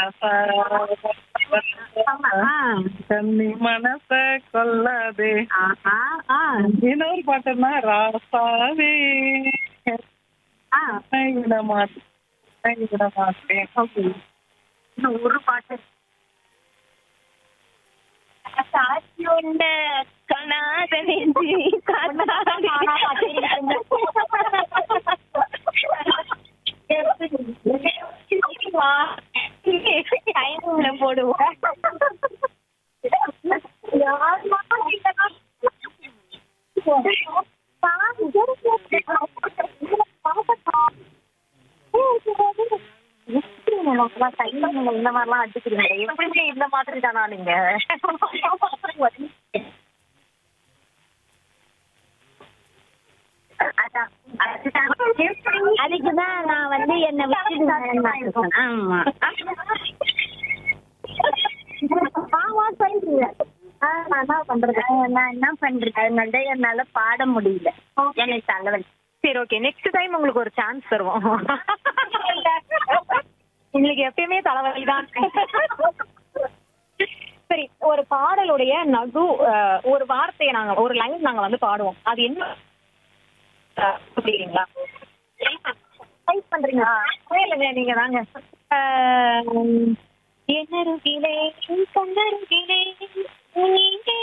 கண்ணி மனச கொல்லாதே ஆஹா ஆ இன்னொரு பாட்டுன்னா ராசாவே ஆ விட மாட்டேன் விட மாட்டேன் ஓகே இன்னும் ஒரு பாட்டு சாட்சி உண்ட கணாத நெஞ்சு டைம்ல போடுவோம் இந்த மாதிரிலாம் அடிக்கிறீங்க எப்படிங்க இந்த மாதிரி தானா நீங்க அதான் அதுக்குதான் நான் வந்து என்ன விட்டு ஆமா ஆமா சொல்றீங்க ஆ, நான் என்ன பண்றது நான் என்ன பண்றது அதனால என்னால பாட முடியல எனக்கு தலைவலி சரி ஓகே நெக்ஸ்ட் டைம் உங்களுக்கு ஒரு சான்ஸ் தருவோம் உங்களுக்கு எப்பயுமே தலைவலி தான் சரி ஒரு பாடலுடைய நடு அஹ், ஒரு வார்த்தையை நாங்க ஒரு லைன் நாங்க வந்து பாடுவோம் அது என்ன அஹ், சொல்றீங்களா டைப் பண்றீங்களா இல்லைங்க நீங்க தாங்க அஹ், என்னருகிலே கண்ணருகிலே நீங்கே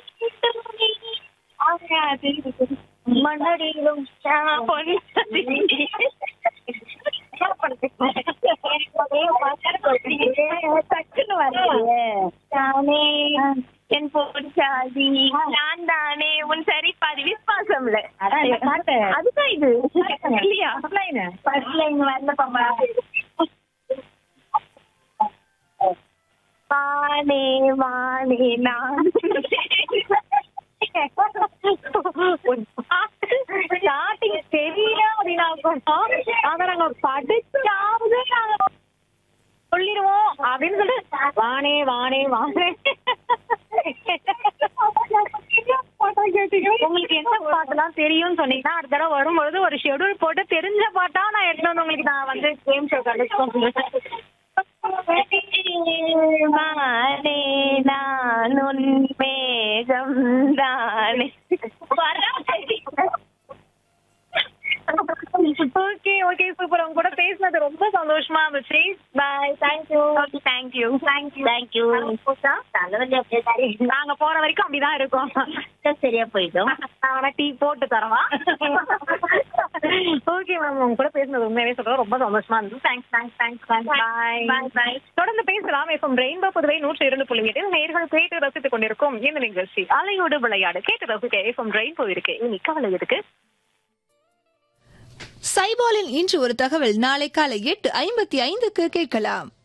ஆகாது மண்ணடியிலும் டக்குன்னு வரலையே. தானே என் பொற்சாதி நான் தானே உன் சரி பாதி விசுவாசம்ல அதான் இந்த பாட்டு. அதுதான் இது இல்லையா லைன் ஃபர்ஸ்ட் லைன் வரல பாப்பா வானே வானே நான் ஸ்டார்டிங் தெரியல அப்படின்னா கூட அத நாங்க படிச்சாவது நாங்க சொல்லிடுவோம் அப்படின்னு சொல்லிட்டு வானே வானே வானே உங்களுக்கு என்ன பாட்டுலாம் தெரியும்னு சொன்னீங்கன்னா அடுத்த தடவை வரும்பொழுது ஒரு ஷெட்யூல் போட்டு தெரிஞ்ச பாட்டா நான் எடுத்து வந்து உங்களுக்கு நான் வந்து கேம் ஷோ வானே நான் உன் மேகம் தானே ஓகே ஓகே சூப்பர் உங்க கூட பேசினது ரொம்ப சந்தோஷமா இருந்துச்சு bye thank you thank you thank you thank you தலைவலி அப்படியே சரி நாங்க போற வரைக்கும் அப்படிதான் இருக்கோம் சரியா போயிடும் நான் வேணா டீ போட்டு தரவா ஓகே மேம் உங்க கூட பேசுனது உண்மையாவே சொல்றது ரொம்ப சந்தோஷமா இருந்தது thanks thanks thanks bye Bye, bye. தொடர்ந்து பேசலாம் எஃப்எம் ரெயின்போ புதுவை நூற்றி இரண்டு புள்ளி எட்டில் நேர்கள் கேட்டு ரசித்துக் கொண்டிருக்கும் இந்த நிகழ்ச்சி அலையோடு விளையாடு கேட்டு ரசிக்க எஃப்எம் ரெயின்போ இருக்கு இனி கவலை எதுக்கு சைபாலின் இன்று ஒரு தகவல் நாளை காலை எட்டு ஐம்பத்தி ஐந்துக்கு கேட்கலாம்